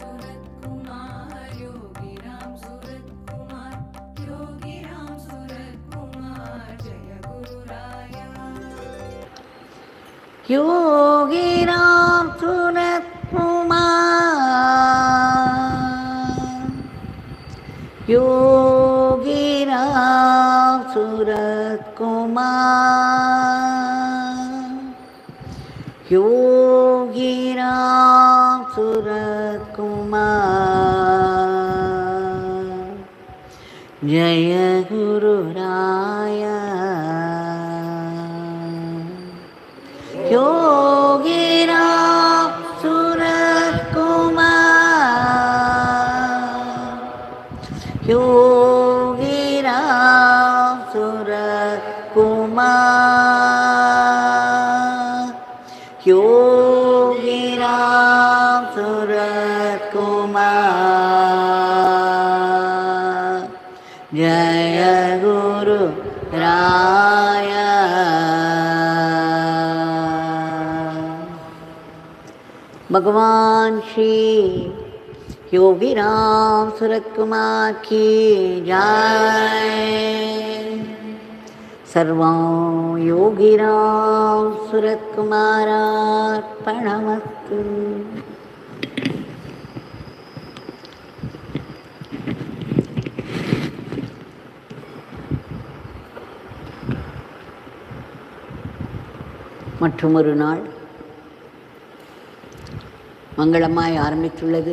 सूरत कुमार योगी राम सूरत कुमार योगी राम सूरत कुमार जय गुरु राया योगी राम सूरत कुमार योगी राम सूरत कुमार योगी राम सूरत कुमार जय गुरु राया योगी राम सूरत कुमार योगी राम सूरत कुमार योगी राम सूरत कुमार जय गुरु राया भगवान श्री योगी राम सूरत कुमार की जय सर्वं योगी राम सूरत कुमारार्पणमस्तु மற்றுமொரு நாள் மங்களமாய் ஆரம்பித்துள்ளது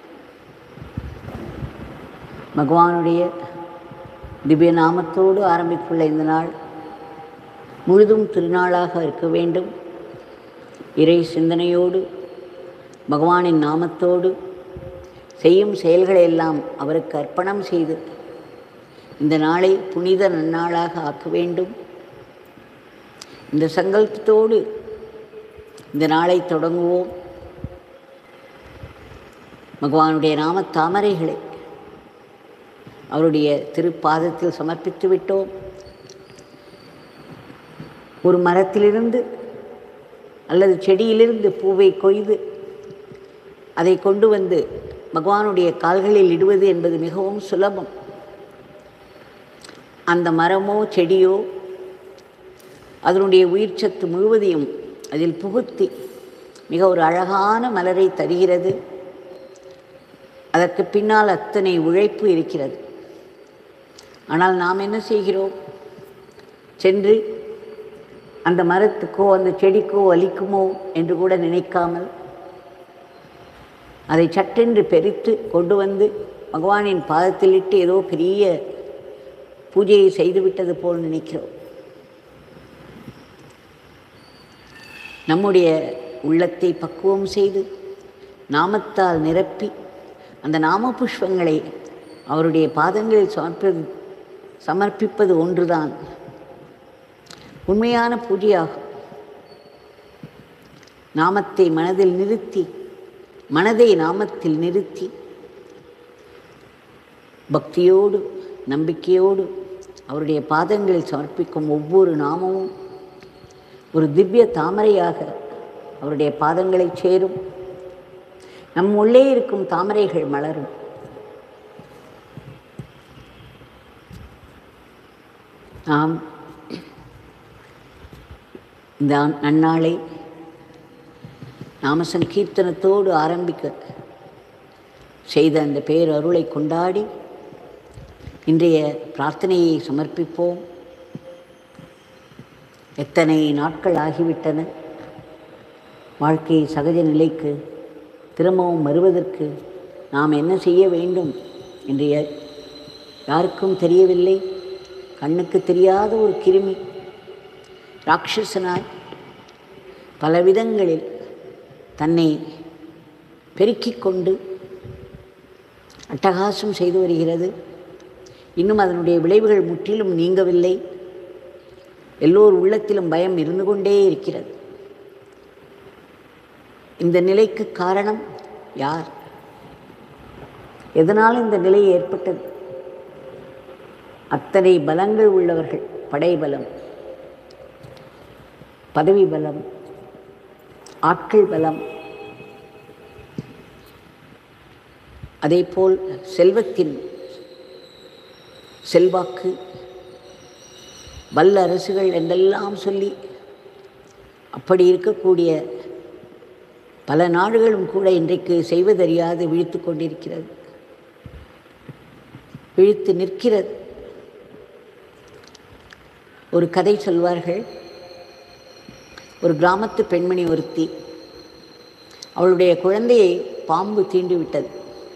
பகவானுடைய திவ்ய நாமத்தோடு ஆரம்பித்துள்ள இந்த நாள் முழுதும் திருநாளாக இருக்க வேண்டும் இறை சிந்தனையோடு பகவானின் நாமத்தோடு செய்யும் செயல்களை எல்லாம் அவருக்கு அர்ப்பணம் செய்து இந்த நாளை புனித நன்னாளாக ஆக்க வேண்டும் இந்த சங்கல்பத்தோடு இந்த நாளை தொடங்குவோம் பகவானுடைய நாம தாமரைகளை அவருடைய திருப்பாதத்தில் சமர்ப்பித்து விட்டோம் ஒரு மரத்திலிருந்து அல்லது செடியிலிருந்து பூவை கொய்து அதை கொண்டு வந்து பகவானுடைய கால்களில் இடுவது என்பது மிகவும் சுலபம் அந்த மரமோ செடியோ அதனுடைய உயிர் சத்து முழுவதையும் அதில் புகுத்தி மிக ஒரு அழகான மலரை தருகிறது அதற்கு பின்னால் அத்தனை உழைப்பு இருக்கிறது ஆனால் நாம் என்ன செய்கிறோம் சென்று அந்த மரத்துக்கோ அந்த செடிக்கோ வலிக்குமோ என்று கூட நினைக்காமல் அதை சட்டென்று பெரித்து கொண்டு வந்து பகவானின் பாதத்தில் இட்டு ஏதோ பெரிய பூஜையை செய்துவிட்டது போல் நினைக்கிறோம் நம்முடைய உள்ளத்தை பக்குவம் செய்து நாமத்தால் நிரப்பி அந்த நாம புஷ்பங்களை அவருடைய பாதங்களில் சமர்ப்பது சமர்ப்பிப்பது ஒன்றுதான் உண்மையான பூஜையாகும் நாமத்தை மனதில் நிறுத்தி மனதை நாமத்தில் நிறுத்தி பக்தியோடு நம்பிக்கையோடு அவருடைய பாதங்களில் சமர்ப்பிக்கும் ஒவ்வொரு நாமமும் ஒரு திவ்ய தாமரையாக அவருடைய பாதங்களை சேரும் நம் உள்ளே இருக்கும் தாமரைகள் மலரும் நாம் இந்த நன்னாளை நாம சங்கீர்த்தனத்தோடு ஆரம்பிக்க செய்த அந்த பேரருளை கொண்டாடி இன்றைய பிரார்த்தனையை சமர்ப்பிப்போம் எத்தனை நாட்கள் ஆகிவிட்டன வாழ்க்கை சகஜ நிலைக்கு திரும்பவும் வருவதற்கு நாம் என்ன செய்ய வேண்டும் என்று யா- யாருக்கும் தெரியவில்லை கண்ணுக்கு தெரியாத ஒரு கிருமி ராட்சசனாய் பல விதங்களில் தன்னை பெருக்கிக் கொண்டு அட்டகாசம் செய்து வருகிறது இன்னும் அதனுடைய விளைவுகள் முற்றிலும் நீங்கவில்லை எல்லோர் உள்ளத்திலும் பயம் இருந்து கொண்டே இருக்கிறது இந்த நிலைக்கு காரணம் யார் எதனால் இந்த நிலை ஏற்பட்டது அத்தனை பலங்கள் உள்ளவர்கள் படைபலம் பதவி பலம் ஆட்கள் பலம் அதேபோல் செல்வத்தின் செல்வாக்கு வல்ல அரசுகள் என்றெல்லாம் சொல்லி அப்படி இருக்கக்கூடிய பல நாடுகளும் கூட இன்றைக்கு செய்வதறியாது விழித்து கொண்டிருக்கிறது விழித்து நிற்கிறது ஒரு கதை சொல்வார்கள் ஒரு கிராமத்து பெண்மணி ஒருத்தி அவளுடைய குழந்தையை பாம்பு தீண்டி விட்டது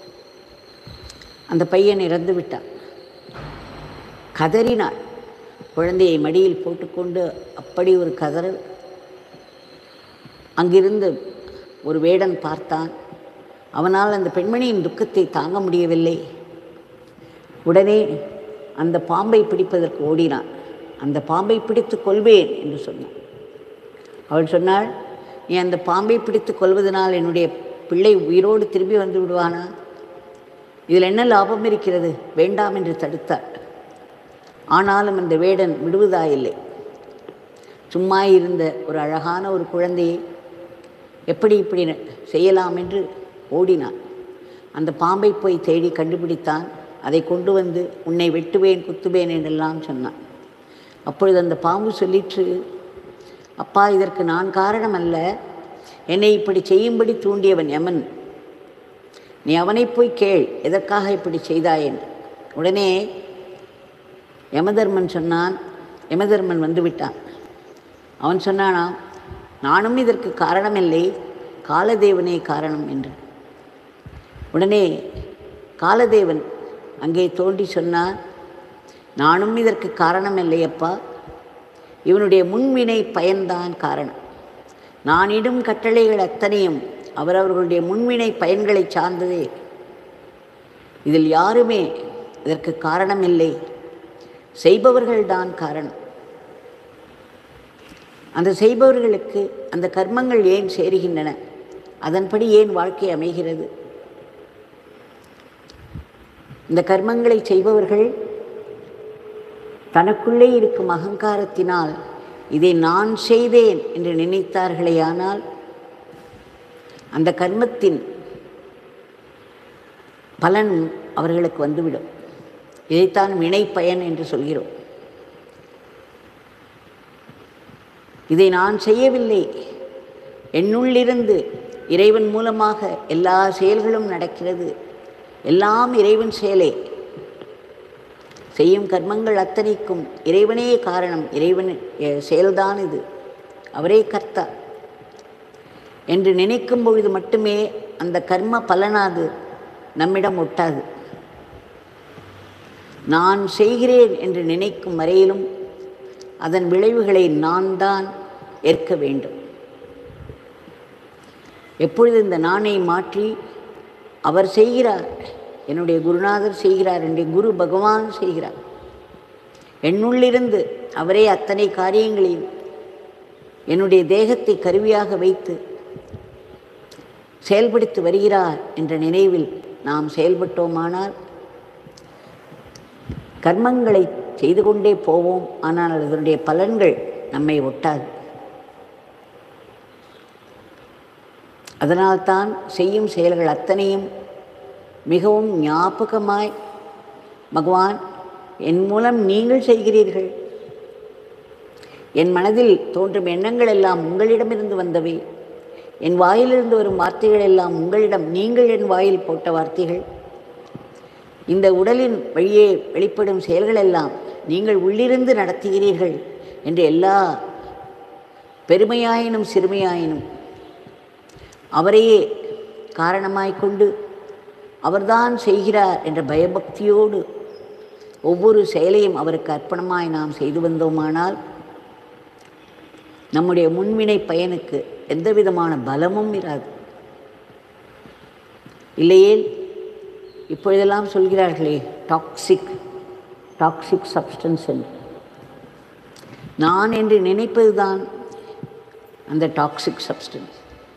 அந்த பையன் இறந்து விட்டான் கதறினாள் குழந்தையை மடியில் போட்டுக்கொண்டு அப்படி ஒரு கதறல் அங்கிருந்து ஒரு வேடன் பார்த்தான் அவனால் அந்த பெண்மணியின் துக்கத்தை தாங்க முடியவில்லை உடனே அந்த பாம்பை பிடிப்பதற்கு ஓடினான் அந்த பாம்பை பிடித்து கொள்வேன் என்று சொன்னான் அவள் சொன்னாள் நீ அந்த பாம்பை பிடித்து கொள்வதனால் என்னுடைய பிள்ளை உயிரோடு திரும்பி வந்து விடுவானா இதில் என்ன லாபம் இருக்கிறது வேண்டாம் என்று தடுத்தாள் ஆனாலும் அந்த வேடன் விடுவதாயில்லை சும்மா இருந்த ஒரு அழகான ஒரு குழந்தையை எப்படி இப்படி செய்யலாம் என்று ஓடினான் அந்த பாம்பை போய் தேடி கண்டுபிடித்தான் அதை கொண்டு வந்து உன்னை வெட்டுவேன் குத்துவேன் என்றெல்லாம் சொன்னான் அப்பொழுது அந்த பாம்பு சொல்லிற்று அப்பா இதற்கு நான் காரணம் அல்ல என்னை இப்படி செய்யும்படி தூண்டியவன் யமன் நீ அவனை போய் கேள் எதற்காக இப்படி செய்தாயேன் உடனே யமதர்மன் சொன்னான் யமதர்மன் வந்து விட்டான் அவன் சொன்னானா நானும் இதற்கு காரணமில்லை காலதேவனே காரணம் என்று உடனே காலதேவன் அங்கே தோன்றி சொன்னார் நானும் இதற்கு காரணமில்லை அப்பா இவனுடைய முன்வினை பயன்தான் காரணம் நான் இடும் கட்டளைகள் அத்தனையும் அவரவர்களுடைய முன்வினை பயன்களை சார்ந்ததே இதில் யாருமே இதற்கு காரணமில்லை செய்பவர்கள்தான் காரணம் அந்த செய்பவர்களுக்கு அந்த கர்மங்கள் ஏன் சேருகின்றன அதன்படி ஏன் வாழ்க்கை அமைகிறது இந்த கர்மங்களை செய்பவர்கள் தனக்குள்ளே இருக்கும் அகங்காரத்தினால் இதை நான் செய்தேன் என்று நினைத்தார்களேயானால் அந்த கர்மத்தின் பலன் அவர்களுக்கு வந்துவிடும் இதைத்தான் வினை பயன் என்று சொல்கிறோம் இதை நான் செய்யவில்லை என்னுள்ளிருந்து இறைவன் மூலமாக எல்லா செயல்களும் நடக்கிறது எல்லாம் இறைவன் செயலே செய்யும் கர்மங்கள் அத்தனைக்கும் இறைவனே காரணம் இறைவன் அஹ், செயல்தான் இது அவரே கர்த்தா என்று நினைக்கும் பொழுது மட்டுமே அந்த கர்ம பலனாது நம்மிடம் ஒட்டாது நான் செய்கிறேன் என்று நினைக்கும் வரையிலும் அதன் விளைவுகளை நான் தான் ஏற்க வேண்டும் எப்பொழுது இந்த நானை மாற்றி அவர் செய்கிறார் என்னுடைய குருநாதர் செய்கிறார் என்னுடைய குரு பகவான் செய்கிறார் என்னுள்ளிருந்து அவரே அத்தனை காரியங்களையும் என்னுடைய தேகத்தை கருவியாக வைத்து செயல்படுத்தி வருகிறார் என்ற நினைவில் நாம் செயல்பட்டோமானால் கர்மங்களை செய்து கொண்டே போவோம் ஆனால் அதனுடைய பலன்கள் நம்மை ஒட்டாது அதனால்தான் செய்யும் செயல்கள் அத்தனையும் மிகவும் ஞாபகமாய் பகவான் என் மூலம் நீங்கள் செய்கிறீர்கள் என் மனதில் தோன்றும் எண்ணங்கள் எல்லாம் உங்களிடமிருந்து வந்தவை என் வாயிலிருந்து வரும் வார்த்தைகள் எல்லாம் உங்களிடம் நீங்கள் என் வாயில் போட்ட வார்த்தைகள் இந்த உடலின் வழியே வெளிப்படும் செயல்கள் எல்லாம் நீங்கள் உள்ளிருந்து நடத்துகிறீர்கள் என்று எல்லா பெருமையாயினும் சிறுமையாயினும் அவரையே காரணமாய்க் கொண்டு அவர்தான் செய்கிறார் என்ற பயபக்தியோடு ஒவ்வொரு செயலையும் அவருக்கு அர்ப்பணமாய் நாம் செய்து வந்தோமானால் நம்முடைய முன்வினை பயனுக்கு எந்த விதமான பலமும் இராது இல்லையேல் இப்பொழுதெல்லாம் சொல்கிறார்களே டாக்ஸிக் டாக்ஸிக் சப்ஸ்டன்ஸ் என்று நான் என்று நினைப்பதுதான் அந்த டாக்ஸிக் சப்ஸ்டன்ஸ்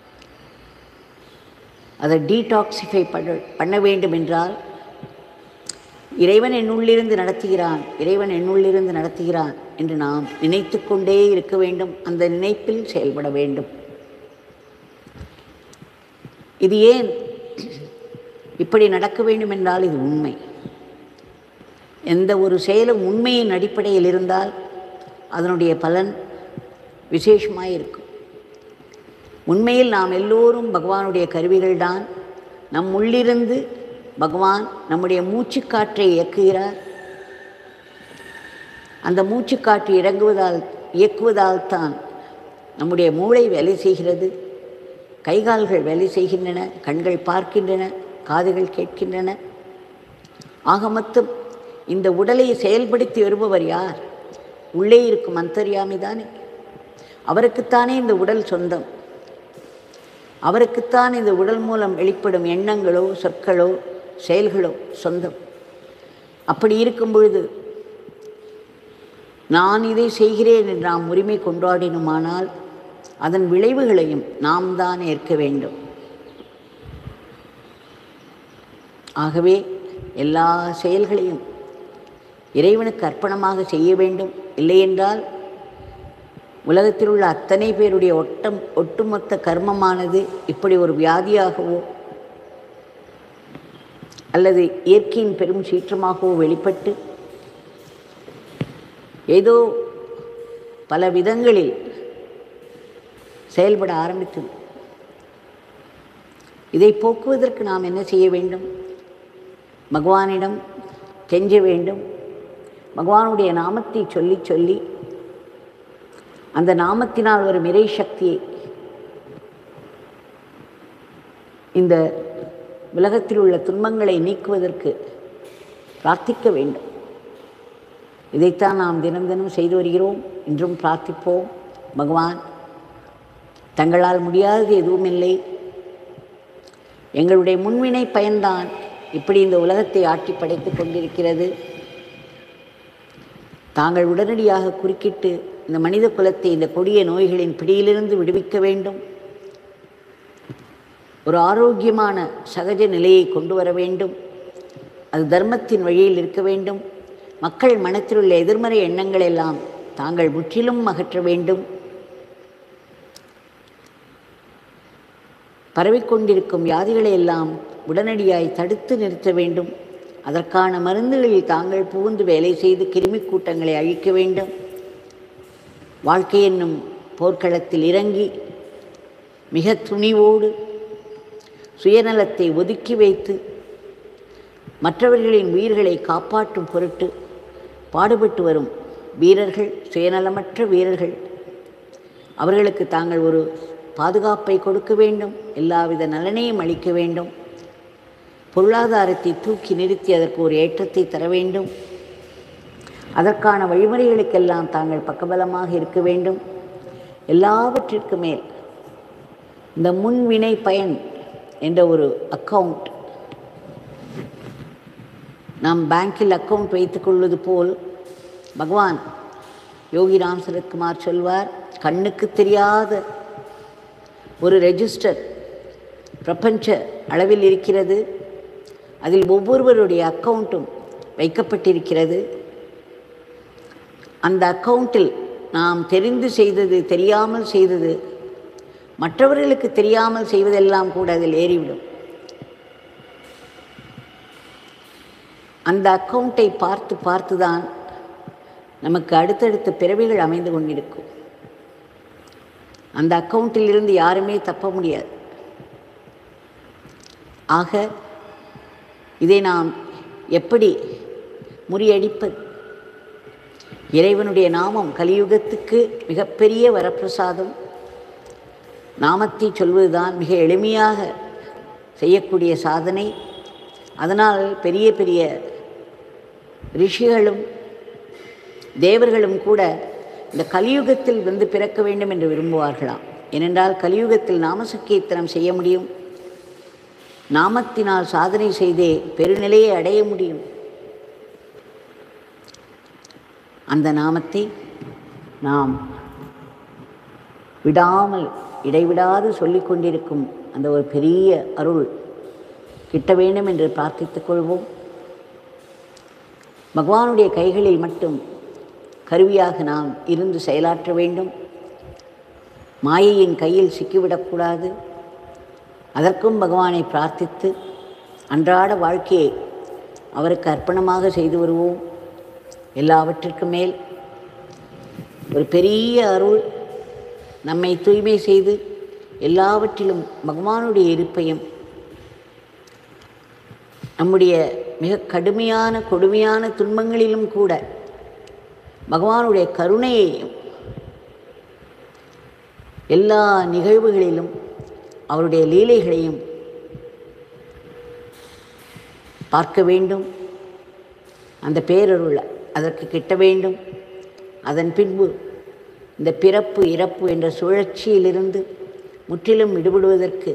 அதை டீடாக்சிஃபை பண்ண பண்ண வேண்டும் என்றால் இறைவன் என்னுள்ளிருந்து நடத்துகிறான் இறைவன் என்னுள்ளிருந்து நடத்துகிறான் என்று நாம் நினைத்து கொண்டே இருக்க வேண்டும் அந்த நினைப்பில் செயல்பட வேண்டும் இது ஏன் இப்படி நடக்க வேண்டும் என்றால் இது உண்மை எந்த ஒரு செயலும் உண்மையின் அடிப்படையில் இருந்தால் அதனுடைய பலன் விசேஷமாக இருக்கும் உண்மையில் நாம் எல்லோரும் பகவானுடைய கருவிகள்தான் நம் உள்ளிருந்து பகவான் நம்முடைய மூச்சுக்காற்றை இயக்குகிறார் அந்த மூச்சுக்காற்று இறங்குவதால் இயக்குவதால் தான் நம்முடைய மூளை வேலை செய்கிறது கைகால்கள் வேலை செய்கின்றன கண்கள் பார்க்கின்றன காதுகள் கேட்கின்றன ஆக மொத்தம் இந்த உடலை செயல்படுத்தி வருபவர் யார் உள்ளே இருக்கும் அந்தர்யாமி தானே அவருக்குத்தானே இந்த உடல் சொந்தம் அவருக்குத்தான் இந்த உடல் மூலம் வெளிப்படும் எண்ணங்களோ சொற்களோ செயல்களோ சொந்தம் அப்படி இருக்கும் பொழுது நான் இதை செய்கிறேன் என்று நாம் உரிமை கொண்டாடினுமானால் அதன் விளைவுகளையும் நாம் தான் ஏற்க வேண்டும் ஆகவே எல்லா செயல்களையும் இறைவனுக்கு அர்ப்பணமாக செய்ய வேண்டும் இல்லையென்றால் உலகத்தில் உள்ள அத்தனை பேருடைய ஒட்டம் ஒட்டுமொத்த கர்மமானது இப்படி ஒரு வியாதியாகவோ அல்லது இயற்கையின் பெரும் சீற்றமாகவோ வெளிப்பட்டு ஏதோ பல விதங்களில் செயல்பட ஆரம்பித்தது இதை போக்குவதற்கு நாம் என்ன செய்ய வேண்டும் பகவானிடம் கெஞ்ச வேண்டும் பகவானுடைய நாமத்தை சொல்லி சொல்லி அந்த நாமத்தினால் வரும் இறை சக்தியை இந்த உலகத்தில் உள்ள துன்பங்களை நீக்குவதற்கு பிரார்த்திக்க வேண்டும் இதைத்தான் நாம் தினம் தினம் செய்து வருகிறோம் இன்றும் பிரார்த்திப்போம் பகவான் தங்களால் முடியாதது எதுவும் இல்லை எங்களுடைய முன்வினை பயன்தான் இப்படி இந்த உலகத்தை ஆட்டி படைத்து கொண்டிருக்கிறது தாங்கள் உடனடியாக குறுக்கிட்டு இந்த மனித குலத்தை இந்த கொடிய நோய்களின் பிடியிலிருந்து விடுவிக்க வேண்டும் ஒரு ஆரோக்கியமான சகஜ நிலையை கொண்டு வர வேண்டும் அது தர்மத்தின் வழியில் இருக்க வேண்டும் மக்கள் மனத்தில் உள்ள எதிர்மறை எண்ணங்கள் எல்லாம் தாங்கள் முற்றிலும் அகற்ற வேண்டும் பரவிக்கொண்டிருக்கும் வியாதிகளை எல்லாம் உடனடியாய் தடுத்து நிறுத்த வேண்டும் அதற்கான மருந்துகளில் தாங்கள் புகுந்து வேலை செய்து கிருமிக் கூட்டங்களை அழிக்க வேண்டும் வாழ்க்கை என்னும் போர்க்களத்தில் இறங்கி மிக துணிவோடு சுயநலத்தை ஒதுக்கி வைத்து மற்றவர்களின் உயிர்களை காப்பாற்றும் பொருட்டு பாடுபட்டு வரும் வீரர்கள் சுயநலமற்ற வீரர்கள் அவர்களுக்கு தாங்கள் ஒரு பாதுகாப்பை கொடுக்க வேண்டும் எல்லாவித நலனையும் அளிக்க வேண்டும் பொருளாதாரத்தை தூக்கி நிறுத்தி அதற்கு ஒரு ஏற்றத்தை தர வேண்டும் அதற்கான வழிமுறைகளுக்கெல்லாம் தாங்கள் பக்கபலமாக இருக்க வேண்டும் எல்லாவற்றிற்கு மேல் இந்த முன்வினை பயன் என்ற ஒரு அக்கவுண்ட் நாம் பேங்கில் அக்கவுண்ட் வைத்துக்கொள்வது போல் பகவான் யோகி ராம் சரத்குமார் சொல்வார் கண்ணுக்கு தெரியாத ஒரு ரெஜிஸ்டர் பிரபஞ்ச அளவில் இருக்கிறது அதில் ஒவ்வொருவருடைய அக்கவுண்ட்டும் வைக்கப்பட்டிருக்கிறது அந்த அக்கவுண்டில் நாம் தெரிந்து செய்தது தெரியாமல் செய்தது மற்றவர்களுக்கு தெரியாமல் செய்வதெல்லாம் கூட அதில் ஏறிவிடும் அந்த அக்கவுண்ட்டை பார்த்து பார்த்து தான் நமக்கு அடுத்தடுத்த பிறவிகள் அமைந்து கொண்டிருக்கும் அந்த அக்கவுண்டில் இருந்து யாருமே தப்ப முடியாது ஆக இதை நாம் எப்படி முறியடிப்பது இறைவனுடைய நாமம் கலியுகத்துக்கு மிகப்பெரிய வரப்பிரசாதம் நாமத்தை சொல்வதுதான் மிக எளிமையாக செய்யக்கூடிய சாதனை அதனால் பெரிய பெரிய ரிஷிகளும் தேவர்களும் கூட இந்த கலியுகத்தில் வந்து பிறக்க வேண்டும் என்று விரும்புவார்களாம் ஏனென்றால் கலியுகத்தில் நாமசக்கீர்த்தனம் செய்ய முடியும் நாமத்தினால் சாதனை செய்தே பெருநிலையை அடைய முடியும் அந்த நாமத்தை நாம் விடாமல் இடைவிடாது சொல்லிக் கொண்டிருக்கும் அந்த ஒரு பெரிய அருள் கிட்ட வேண்டும் என்று பிரார்த்தித்துக் கொள்வோம் பகவானுடைய கைகளில் மட்டும் கருவியாக நாம் இருந்து செயலாற்ற வேண்டும் மாயையின் கையில் சிக்கிவிடக்கூடாது அதற்கும் பகவானை பிரார்த்தித்து அன்றாட வாழ்க்கையை அவருக்கு அர்ப்பணமாக செய்து வருவோம் எல்லாவற்றிற்கும் மேல் ஒரு பெரிய அருள் நம்மை தூய்மை செய்து எல்லாவற்றிலும் பகவானுடைய இருப்பையும் நம்முடைய மிக கடுமையான கொடுமையான துன்பங்களிலும் கூட பகவானுடைய கருணையையும் எல்லா நிகழ்வுகளிலும் அவருடைய லீலைகளையும் பார்க்க வேண்டும் அந்த பேரருள அதற்கு கிட்ட வேண்டும் அதன் பின்பு இந்த பிறப்பு இறப்பு என்ற சுழற்சியிலிருந்து முற்றிலும் விடுபடுவதற்கு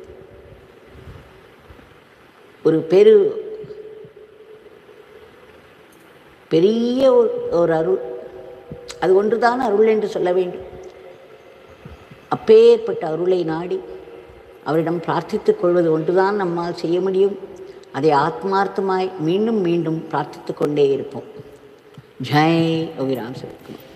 ஒரு பெரு பெரிய ஒரு ஒரு அருள் அது ஒன்றுதான் அருள் என்று சொல்ல வேண்டும் அப்பேற்பட்ட அருளை நாடி அவரிடம் பிரார்த்தித்துக் கொள்வது ஒன்றுதான் நம்மால் செய்ய முடியும் அதை ஆத்மார்த்தமாய் மீண்டும் மீண்டும் பிரார்த்தித்துக் கொண்டே இருப்போம் ஜெய் யோகிராம் சிவகுமார்